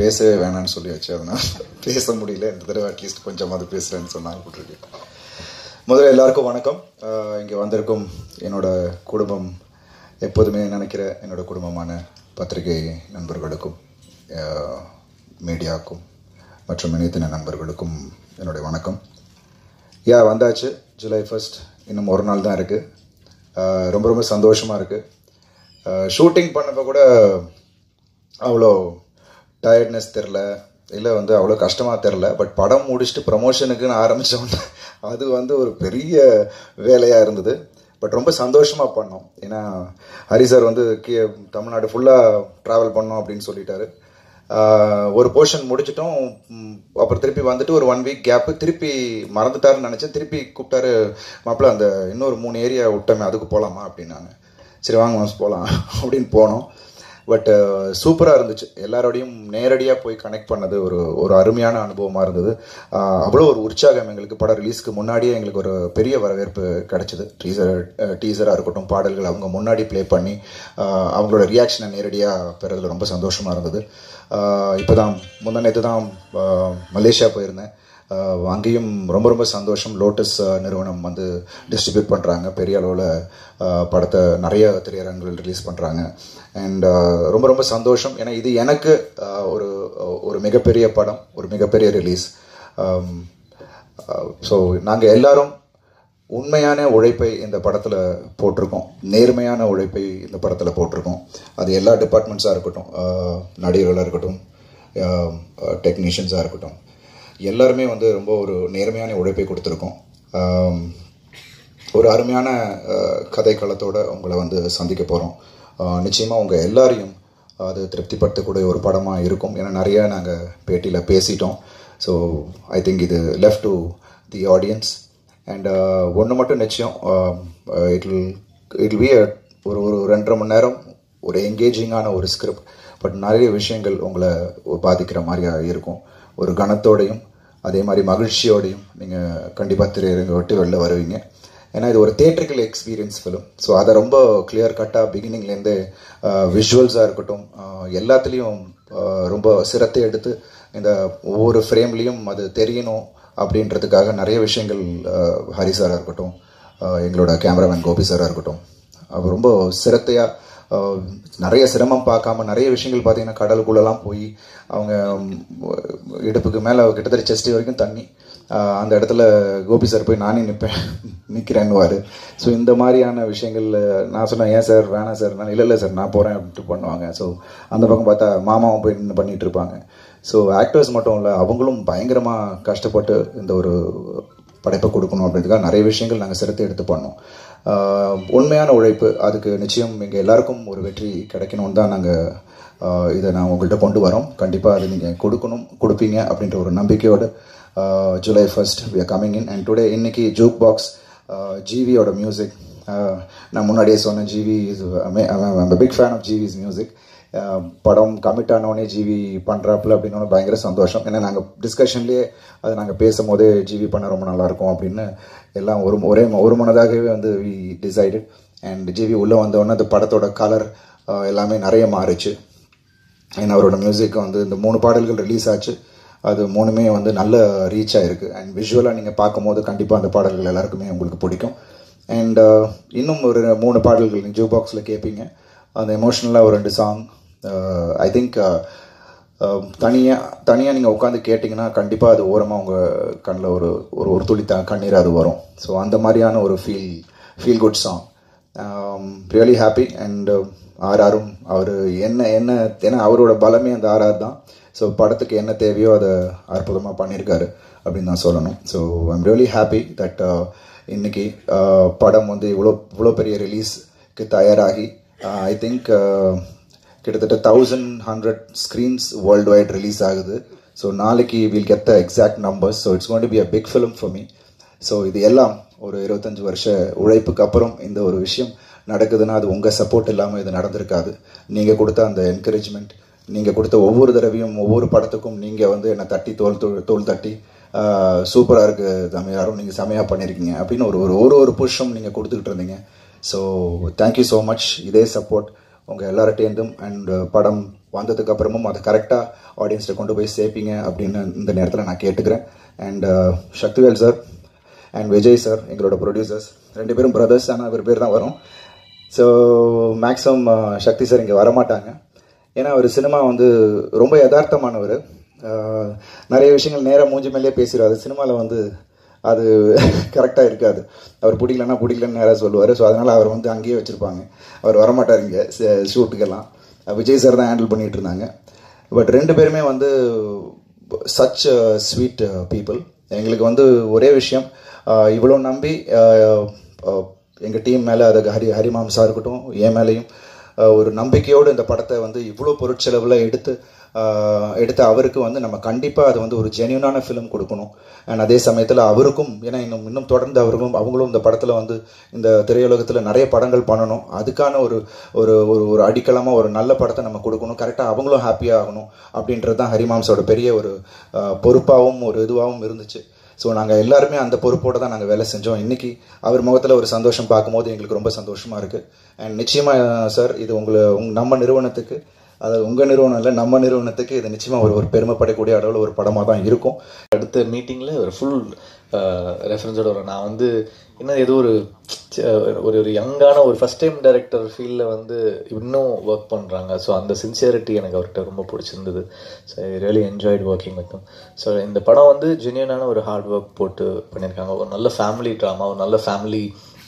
பேசவே வேணாம்னு சொல்லி வச்சு அதனால் பேச முடியல இந்த தடவை அட்லீஸ்ட் கொஞ்சமாவது பேசுகிறேன்னு சொன்னாங்க போட்டிருக்கேன் முதல்ல எல்லாருக்கும் வணக்கம் இங்கே வந்திருக்கும் என்னோட குடும்பம் எப்போதுமே நினைக்கிற என்னோட குடும்பமான பத்திரிகை நண்பர்களுக்கும் அஹ், மீடியாவுக்கும் மற்றும் இணையத்தின நண்பர்களுக்கும் என்னுடைய வணக்கம் யா வந்தாச்சு ஜூலை ஃபர்ஸ்ட் இன்னும் ஒரு நாள் தான் இருக்குது ரொம்ப ரொம்ப சந்தோஷமாக இருக்குது ஷூட்டிங் பண்ணப்போ கூட அவ்வளோ டயர்ட்னஸ் தெரில இல்லை வந்து அவ்வளோ கஷ்டமாக தெரில பட் படம் முடிச்சுட்டு ப்ரமோஷனுக்குன்னு ஆரம்பித்தோன்னே அது வந்து ஒரு பெரிய வேலையாக இருந்தது பட் ரொம்ப சந்தோஷமாக பண்ணோம் ஏன்னா ஹரி சார் வந்து கீ தமிழ்நாடு ஃபுல்லாக ட்ராவல் பண்ணோம் அப்படின்னு சொல்லிட்டாரு ஆஹ் ஒரு போர்ஷன் முடிச்சிட்டோம் ம், அப்புறம் திருப்பி வந்துட்டு ஒரு ஒன் வீக் கேப்பு திருப்பி மறந்துட்டாருன்னு நினச்சேன் திருப்பி கூப்பிட்டாரு மாப்பிள்ள அந்த இன்னொரு மூணு ஏரியா விட்டோமே அதுக்கு போகலாமா அப்படின்னாங்க சரி வாங்க மாஸ் போகலாம் அப்படின்னு போனோம் பட் சூப்பராக இருந்துச்சு எல்லாரோடையும் நேரடியாக போய் கனெக்ட் பண்ணது ஒரு ஒரு அருமையான அனுபவமாக இருந்தது ஆஹ் அவ்வளோ ஒரு உற்சாகம் எங்களுக்கு படம் ரிலீஸ்க்கு முன்னாடியே எங்களுக்கு ஒரு பெரிய வரவேற்பு கிடைச்சிது டீசர் டீசராக இருக்கட்டும் பாடல்கள் அவங்க முன்னாடி ப்ளே பண்ணி ஆஹ் அவங்களோட ரியாக்ஷனை நேரடியாக பெறதுல ரொம்ப சந்தோஷமாக இருந்தது இப்போ தான் முந்தா நேற்று தான் ஆஹ் மலேசியா போயிருந்தேன் ஆஹ் அங்கேயும் ரொம்ப ரொம்ப சந்தோஷம் லோட்டஸ் ஆஹ் நிறுவனம் வந்து டிஸ்ட்ரிபியூட் பண்ணுறாங்க பெரிய அளவில் படத்தை நிறைய திரையரங்குகள் ரிலீஸ் பண்ணுறாங்க அண்ட் ரொம்ப ரொம்ப சந்தோஷம் ஏன்னா இது எனக்கு ஆஹ் ஒரு ஒரு மிகப்பெரிய படம் ஒரு மிகப்பெரிய ரிலீஸ் ஸோ நாங்கள் எல்லாரும் உண்மையான உழைப்பை இந்த படத்தில் போட்டிருக்கோம் நேர்மையான உழைப்பை இந்த படத்தில் போட்டிருக்கோம் அது எல்லா டிபார்ட்மெண்ட்ஸாக இருக்கட்டும் ஆஹ் நடிகர்களாக இருக்கட்டும் டெக்னீஷியன்ஸாக இருக்கட்டும் எல்லாருமே வந்து ரொம்ப ஒரு நேர்மையான உழைப்பை கொடுத்துருக்கோம் ஆம், ஒரு அருமையான அஹ், கதை களத்தோட உங்களை வந்து சந்திக்க போகிறோம் நிச்சயமாக உங்கள் எல்லாரையும் அது திருப்திப்படுத்தக்கூடிய ஒரு படமாக இருக்கும் ஏன்னா நிறைய நாங்கள் பேட்டியில் பேசிட்டோம் ஸோ ஐ திங்க் இது left to the audience and ஒன்று மட்டும் நிச்சயம் இட் வில் இட் பி ஒரு ஒரு ரெண்டரை மணி நேரம் ஒரு என்கேஜிங்கான ஒரு ஸ்கிரிப்ட் பட் நிறைய விஷயங்கள் உங்களை பாதிக்கிற மாதிரியா இருக்கும் ஒரு கணத்தோடையும் அதே மாதிரி மகிழ்ச்சியோடையும் நீங்கள் கண்டிப்பாக திரையரங்க விட்டு வெளில வருவீங்க ஏன்னா இது ஒரு தேட்டரிக்கல் எக்ஸ்பீரியன்ஸ் ஃபிலிம் ஸோ அதை ரொம்ப கிளியர் கட்டாக பிகினிங்லேருந்து விஷுவல்ஸாக இருக்கட்டும் ஆஹ் எல்லாத்துலேயும் ஆஹ் ரொம்ப சிரத்தை எடுத்து இந்த ஒவ்வொரு ஃப்ரேம்லேயும் அது தெரியணும் அப்படின்றதுக்காக நிறைய விஷயங்கள் ஆஹ் ஹரி சாராக இருக்கட்டும் ஆஹ் எங்களோட கேமராமேன் கோபி சாராக இருக்கட்டும் அவர் ரொம்ப சிரத்தையாக ஆஹ் நிறைய சிரமம் பார்க்காம நிறைய விஷயங்கள் பார்த்தீங்கன்னா கடலுக்குள்ளெல்லாம் போய் அவங்க ம், இடுப்புக்கு மேலே கிட்டத்தட்ட செஸ்ட் வரைக்கும் தண்ணி ஆஹ் அந்த இடத்துல கோபி சார் போய் நானே நிற்பேன் நிற்கிறேன்னுவார் ஸோ இந்த மாதிரியான விஷயங்கள் நான் சொன்னேன் ஏன் சார் வேணாம் சார் நான் இல்லை இல்லை சார் நான் போகிறேன் அப்படின்ட்டு பண்ணுவாங்க ஸோ அந்த பக்கம் பார்த்தா மாமாவும் போய் நின்று பண்ணிட்டு இருப்பாங்க ஸோ ஆக்டர்ஸ் மட்டும் இல்லை அவங்களும் பயங்கரமாக கஷ்டப்பட்டு இந்த ஒரு படைப்பை கொடுக்கணும் அப்படின்றதுக்காக நிறைய விஷயங்கள் நாங்கள் சிரத்தை எடுத்து பண்ணோம் ஆஹ் உண்மையான உழைப்பு அதுக்கு நிச்சயம் எங்கள் எல்லாருக்கும் ஒரு வெற்றி கிடைக்கணும்னு தான் நாங்கள் இதை நான் உங்கள்கிட்ட கொண்டு வரோம் கண்டிப்பாக அது நீங்கள் கொடுக்கணும் கொடுப்பீங்க அப்படின்ற ஒரு நம்பிக்கையோடு July first we are coming in and today இன்னைக்கு ஜூக் பாக்ஸ் ஜிவியோட மியூசிக் நான் முன்னாடியே சொன்னேன் GV is big fan of GV's music படம் கமிட் ஆனோடனே ஜிவி பண்ணுறாப்புல அப்படின்னு பயங்கர சந்தோஷம் ஏன்னா நாங்கள் டிஸ்கஷன்லேயே அது நாங்கள் பேசும்போதே ஜிவி பண்ண ரொம்ப நல்லாயிருக்கும் அப்படின்னு எல்லாம் ஒரு ஒரே ஒரு மனதாகவே வந்து வி டிசைடட் அண்ட் ஜிவி உள்ளே வந்தோடனே அந்த படத்தோட கலர் எல்லாமே நிறைய மாறுச்சு ஏன்னா அவரோட மியூசிக் வந்து இந்த மூணு பாடல்கள் ரிலீஸ் ஆச்சு அது மூணுமே வந்து நல்ல ரீச் ஆயிருக்கு அண்ட் விஷுவலாக நீங்கள் பார்க்கும்போது கண்டிப்பாக அந்த பாடல்கள் எல்லாருக்குமே உங்களுக்கு பிடிக்கும் அண்ட் இன்னும் ஒரு மூணு பாடல்கள் நீங்கள் ஜூ பாக்ஸில் கேட்பீங்க அந்த எமோஷ்னலாக ஒரு ரெண்டு சாங் ஐ திங்க் தனியாக தனியாக நீங்கள் உட்காந்து கேட்டிங்கன்னா கண்டிப்பாக அது ஓரமாக உங்கள் கண்ணில் ஒரு ஒரு ஒரு துளி த கண்ணீர் அது வரும் ஸோ அந்த மாதிரியான ஒரு feel feel good song really happy and ஆர்ஆரும் அவர் என்ன என்ன ஏன்னா அவரோட பலமே அந்த ஆர்ஆர் தான் ஸோ படத்துக்கு என்ன தேவையோ அதை அற்புதமாக பண்ணியிருக்காரு அப்படின்னு தான் சொல்லணும் so I'm really happy that இன்னைக்கு uh, படம் வந்து இவ்வளோ இவ்வளோ பெரிய ரிலீஸ்க்கு தயாராகி ஐ திங்க் கிட்டத்தட்ட thousand hundred screens world wide release ஆகுது ஸோ நாளைக்கு will get the exact numbers so it's going to be a big film for me so இது எல்லாம் ஒரு இருபத்தஞ்சு வருஷ உழைப்புக்கு அப்புறம் இந்த ஒரு விஷயம் நடக்குதுன்னா அது உங்கள் சப்போர்ட் இல்லாமல் இது நடந்திருக்காது நீங்கள் கொடுத்த அந்த என்கரேஜ்மெண்ட் நீங்கள் கொடுத்த ஒவ்வொரு தடவையும் ஒவ்வொரு படத்துக்கும் நீங்கள் வந்து என்னை தட்டி தோல் தோல் தோல் தட்டி சூப்பராக இருக்குது தமிழாரும் நீங்கள் செமையாக பண்ணியிருக்கீங்க அப்படின்னு ஒரு ஒரு ஒரு ஒரு புஷ்ஷும் நீங்கள் கொடுத்துக்கிட்டு இருந்தீங்க ஸோ தேங்க்யூ ஸோ மச் இதே சப்போர்ட் உங்கள் எல்லார்ட்டேருந்தும் அண்ட் படம் வந்ததுக்கு அப்புறமும் அதை கரெக்டாக ஆடியன்ஸ்கிட்ட கொண்டு போய் சேர்ப்பீங்க அப்படின்னு இந்த நேரத்தில் நான் கேட்டுக்கிறேன் and Sakthivel sir and Vijay sir எங்களோட ப்ரொடியூசர்ஸ் ரெண்டு பேரும் பிரதர்ஸ் ஆனால் இவர் பேர் தான் வரும் ஸோ மேக்ஸிமம் சக்தி சார் இங்கே வரமாட்டாங்க ஏன்னா அவர் சினிமா வந்து ரொம்ப யதார்த்தமானவர் அஹ், நிறைய விஷயங்கள் நேராக மூஞ்சி மேலேயே பேசிடுவார் சினிமாவில் வந்து அது கரெக்டாக இருக்காது அவர் பிடிக்கலன்னா பிடிக்கலன்னு நேராக சொல்லுவார் ஸோ அதனால் அவர் வந்து அங்கேயே வச்சுருப்பாங்க அவர் வரமாட்டார் இங்கே ஷூட்டுக்கெல்லாம் விஜய் சார் தான் ஹேண்டில் பண்ணிகிட்டு இருந்தாங்க பட் ரெண்டு பேருமே வந்து சச் ஸ்வீட் பீப்புள் எங்களுக்கு வந்து ஒரே விஷயம் அஹ், இவ்வளோ நம்பி எங்கள் டீம் மேலே அது ஹரி ஹரிமாம்சா இருக்கட்டும் என் மேலேயும் அஹ், ஒரு நம்பிக்கையோடு இந்த படத்தை வந்து இவ்வளோ பொருட்செலவில் எடுத்து அஹ், எடுத்த அவருக்கு வந்து நம்ம கண்டிப்பாக அது வந்து ஒரு ஜென்யூனான ஃபிலிம் கொடுக்கணும் அண்ட் அதே சமயத்தில் அவருக்கும் ஏன்னா இன்னும் இன்னும் தொடர்ந்து அவர்களும் அவங்களும் இந்த படத்தில் வந்து இந்த திரையுலகத்தில் நிறைய படங்கள் பண்ணணும் அதுக்கான ஒரு ஒரு ஒரு ஒரு அடித்தளமாக ஒரு நல்ல படத்தை நம்ம கொடுக்கணும் கரெக்டாக அவங்களும் ஹாப்பியாக ஆகணும் அப்படின்றது தான் ஹரிமாம்ஸோட பெரிய ஒரு அஹ், பொறுப்பாகவும் ஒரு இதுவாகவும் இருந்துச்சு ஸோ நாங்கள் எல்லாருமே அந்த பொறுப்போடு தான் நாங்கள் வேலை செஞ்சோம் இன்னைக்கு அவர் முகத்தில் ஒரு சந்தோஷம் பார்க்கும்போது எங்களுக்கு ரொம்ப சந்தோஷமாக இருக்குது அண்ட் நிச்சயமாக சார் இது உங்களை உங் நம்ம நிறுவனத்துக்கு அதாவது உங்கள் நிறுவனம் இல்லை நம்ம நிறுவனத்துக்கு இது நிச்சயமாக ஒரு ஒரு பெருமைப்படக்கூடிய அளவில் ஒரு படமாக தான் இருக்கும் அடுத்த மீட்டிங்கில் ஒரு ஃபுல் ரெஃபரன்ஸோட வரும் நான் வந்து இன்னும் ஏதோ ஒரு ச்ச, ஒரு ஒரு யங்கான ஒரு ஃபஸ்ட் டைம் டைரக்டர் ஃபீல்டில் வந்து இன்னும் ஒர்க் பண்ணுறாங்க ஸோ அந்த சின்சியரிட்டி எனக்கு அவர்கிட்ட ரொம்ப பிடிச்சிருந்தது so I really enjoyed working with so இந்த படம் வந்து ஜென்யூனான ஒரு ஹார்ட் ஒர்க் போட்டு பண்ணியிருக்காங்க ஒரு நல்ல ஃபேமிலி ட்ராமா ஒரு நல்ல ஃபேமிலி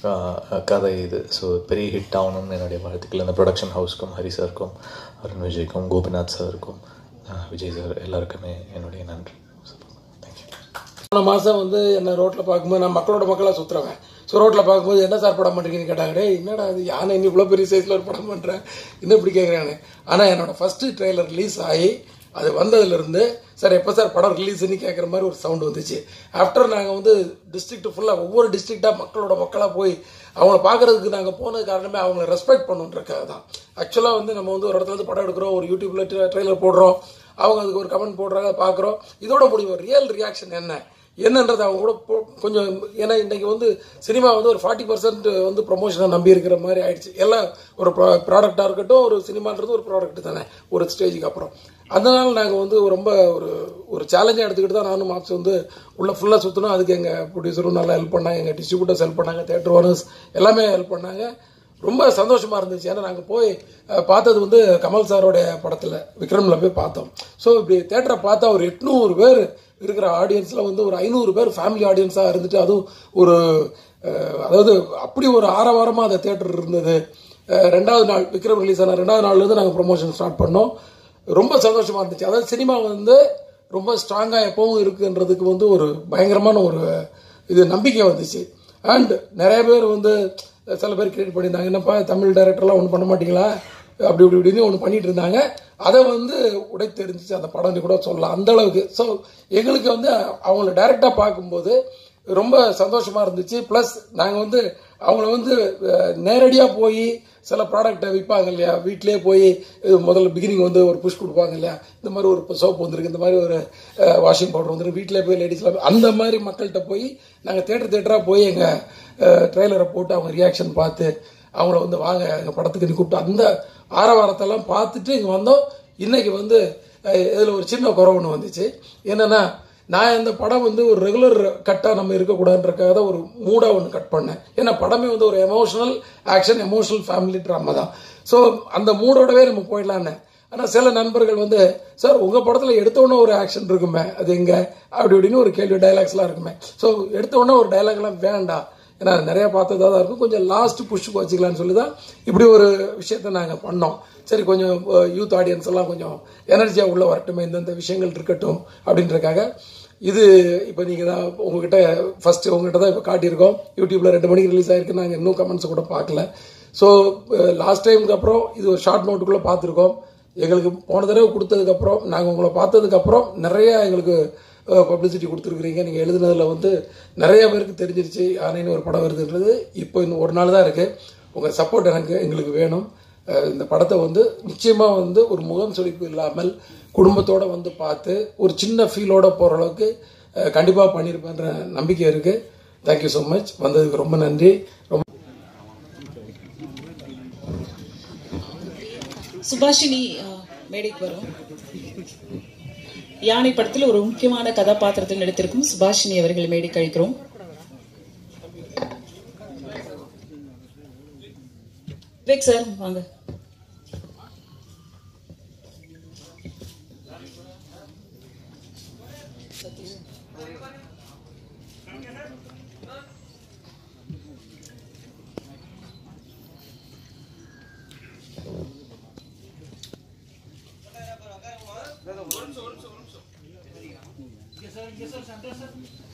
கதை இது ஸோ பெரிய ஹிட் ஆகணும்னு என்னுடைய வாழ்த்துக்கள் இந்த ப்ரொடக்ஷன் ஹவுஸ்க்கும் ஹரி சாருக்கும் அருண் விஜய்க்கும் கோபிநாத் சாருக்கும் அஹ், விஜய் சார் எல்லாருக்குமே என்னுடைய நன்றி தேங்க்யூ போன மாதம் வந்து என்ன ரோட்டில் பார்க்கும்போது நான் மக்களோட மக்களாக சுற்றுறவன் ஸோ ரோட்டில் பார்க்கும்போது என்ன சார் படம் பண்ணுறீங்கன்னு கேட்டாங்க டேய் என்னடா இது யானை இன்னும் இவ்வளோ பெரிய சைஸில் ஒரு படம் பண்ணுறேன் இன்னும் இப்படி கேட்குறானு ஆனால் என்னோட ஃபஸ்ட்டு ட்ரெய்லர் ரிலீஸ் ஆகி அது வந்ததுலேருந்து சார் எப்போ சார் படம் ரிலீஸ்னு கேட்குற மாதிரி ஒரு சவுண்ட் வந்துச்சு ஆஃப்டர் நாங்கள் வந்து டிஸ்ட்ரிக்ட் ஃபுல்லாக ஒவ்வொரு டிஸ்ட்ரிக்டாக மக்களோட மக்களாக போய் அவங்கள பார்க்கறதுக்கு நாங்கள் போனது காரணமே அவங்கள ரெஸ்பெக்ட் பண்ணுன்றக்காக தான் ஆக்சுவலாக வந்து நம்ம வந்து ஒரு இடத்துல இருந்து படம் எடுக்கிறோம் ஒரு யூடியூப்ல ட்ரெய்லர் போடுறோம் அவங்க அதுக்கு ஒரு கமெண்ட் போடுறாங்க பார்க்குறோம் இதோட முடிவு ரியல் ரியாக்ஷன் என்ன என்னன்றது அவங்க கூட போ- கொஞ்சம் ஏன்னா இன்னைக்கு வந்து சினிமா வந்து ஒரு ஃபார்ட்டி பர்சன்ட் வந்து ப்ரொமோஷனை நம்பி இருக்கிற மாதிரி ஆயிடுச்சு எல்லாம் ஒரு ப்ராடக்டாக இருக்கட்டும் ஒரு சினிமான்றது ஒரு ப்ராடக்ட் தானே ஒரு ஸ்டேஜுக்கு அப்புறம் அதனால நாங்கள் வந்து ரொம்ப ஒரு ஒரு சேலஞ்சாக எடுத்துக்கிட்டு தான் நானும் மாப்ஸ் வந்து உள்ள ஃபுல்லாக சுற்றணும் அதுக்கு எங்கள் ப்ரொடியூசரும் நல்லா ஹெல்ப் பண்ணாங்க எங்கள் டிஸ்ட்ரிபியூட்டர்ஸ் ஹெல்ப் பண்ணாங்க தேட்டர் ஓனர்ஸ் எல்லாமே ஹெல்ப் பண்ணாங்க ரொம்ப சந்தோஷமா இருந்துச்சு ஏன்னா நாங்கள் போய் அஹ், பார்த்தது வந்து கமல் சாரோடைய படத்தில் விக்ரம்ல போய் பார்த்தோம் ஸோ இப்படி தேட்டரை பார்த்தா ஒரு எட்நூறு பேர் இருக்கிற ஆடியன்ஸில் வந்து ஒரு ஐநூறு பேர் ஃபேமிலி ஆடியன்ஸாக இருந்துட்டு அதுவும் ஒரு அஹ், அதாவது அப்படி ஒரு ஆரவாரமாக அந்த தேட்டர் இருந்தது அஹ், ரெண்டாவது நாள் விக்ரம் ரிலீஸ் ஆன ரெண்டாவது நாள்லேருந்து நாங்கள் ப்ரொமோஷன் ஸ்டார்ட் பண்ணோம் ரொம்ப சந்தோஷமா இருந்துச்சு அதாவது சினிமா வந்து ரொம்ப ஸ்ட்ராங்காக எப்பவும் இருக்குன்றதுக்கு வந்து ஒரு பயங்கரமான ஒரு இது நம்பிக்கை வந்துச்சு அண்ட் நிறைய பேர் வந்து சில பேர் கிரியேட் பண்ணியிருந்தாங்க என்னப்பா தமிழ் டைரக்டர்லாம் ஒன்றும் பண்ண மாட்டீங்களா அப்படி இப்படி இப்படின்னு ஒன்று பண்ணிட்டு இருந்தாங்க அதை வந்து உடை தெரிஞ்சிச்சு அந்த படம்னு கூட சொல்லலாம் அந்த அளவுக்கு ஸோ எங்களுக்கு வந்து அவங்கள டைரெக்டாக பார்க்கும்போது ரொம்ப சந்தோஷமா இருந்துச்சு ப்ளஸ் நாங்கள் வந்து அவங்கள வந்து நேரடியாக போய் சில ப்ராடக்ட்டை விற்பாங்க இல்லையா வீட்டிலே போய் இது முதல்ல பிகினிங் வந்து ஒரு புஷ் கொடுப்பாங்க இல்லையா இந்த மாதிரி ஒரு சோப் வந்திருக்கு இந்த மாதிரி ஒரு வாஷிங் பவுடர் வந்துருக்கு வீட்டிலே போய் லேடிஸ்லாம் அந்த மாதிரி மக்கள்கிட்ட போய் நாங்கள் தேட்டர் தேட்டராக போய் எங்கள் ட்ரெய்லரை போட்டு அவங்க ரியாக்ஷன் பார்த்து அவங்கள வந்து வாங்க எங்கள் படத்துக்கு நீ கூப்பிட்டு அந்த ஆரவாரத்தெல்லாம் பார்த்துட்டு இங்கே வந்தோம் இன்னைக்கு வந்து இதில் ஒரு சின்ன குறை ஒன்று வந்துச்சு என்னன்னா நான் இந்த படம் வந்து ஒரு ரெகுலர் கட்டாக நம்ம இருக்கக்கூடாதுன்றக்காக தான் ஒரு மூடாக ஒன்று கட் பண்ணேன் ஏன்னா படமே வந்து ஒரு emotional action emotional family drama தான் ஸோ அந்த மூடோடவே நம்ம போயிடலான்னு ஆனால் சில நண்பர்கள் வந்து சார் உங்கள் படத்தில் எடுத்தோன்னே ஒரு ஆக்ஷன் இருக்குமே அது எங்க அப்படி இப்படின்னு ஒரு கேள்வி டைலாக்ஸ்லாம் இருக்குமே ஸோ எடுத்தோன்னே ஒரு டைலாக்லாம் வேண்டாம் ஏன்னா நிறைய பார்த்ததா தான் இருக்கும் கொஞ்சம் லாஸ்ட் புஷ்க்கு வச்சுக்கலாம்னு சொல்லி தான் இப்படி ஒரு விஷயத்த நாங்கள் பண்ணோம் சரி கொஞ்சம் யூத் ஆடியன்ஸ் எல்லாம் கொஞ்சம் எனர்ஜியாக உள்ள வரட்டுமே இந்தந்த விஷயங்கள் இருக்கட்டும் அப்படின்றக்காக இது இப்போ நீங்கள் தான் உங்ககிட்ட ஃபர்ஸ்ட் உங்ககிட்ட தான் இப்போ காட்டியிருக்கோம் யூடியூப்ல ரெண்டு மணிக்கு ரிலீஸ் ஆயிருக்கு நாங்கள் இன்னும் கமெண்ட்ஸ் கூட பார்க்கல ஸோ லாஸ்ட் டைமுக்கு அப்புறம் இது ஒரு ஷார்ட் நோட்டுக்குள்ளே பார்த்துருக்கோம் எங்களுக்கு போன தடவை கொடுத்ததுக்கப்புறம் நாங்கள் உங்களை பார்த்ததுக்கப்புறம் நிறைய எங்களுக்கு பப்ளிசிட்டி கொடுத்துருக்குறீங்க நீங்கள் எழுதுனதில் வந்து நிறைய பேருக்கு தெரிஞ்சிருச்சு ஆனைன்னு ஒரு படம் வருதுன்றது இப்போ இன்னும் ஒரு நாள் தான் இருக்குது உங்கள் சப்போர்ட் எனக்கு எங்களுக்கு வேணும் அஹ் இந்த படத்தை வந்து நிச்சயமாக வந்து ஒரு முகம் சுளிப்பு இல்லாமல் குடும்பத்தோட வந்து பார்த்து ஒரு சின்ன ஃபீலோட போகிற அளவுக்கு கண்டிப்பாக பண்ணியிருப்பேன்ற நம்பிக்கை இருக்குது தேங்க்யூ ஸோ மச் வந்ததுக்கு ரொம்ப நன்றி ரொம்ப சுபாஷினி அஹ், மேடைக்கு வரும் யானை படத்தில் ஒரு முக்கியமான கதாபாத்திரத்தில் நடித்திருக்கும் சுபாஷினி அவர்கள் மேடைக்கு அழைக்கிறோம் விவேக் சார் வாங்க Yes, sir. Yes, sir. Center, sir.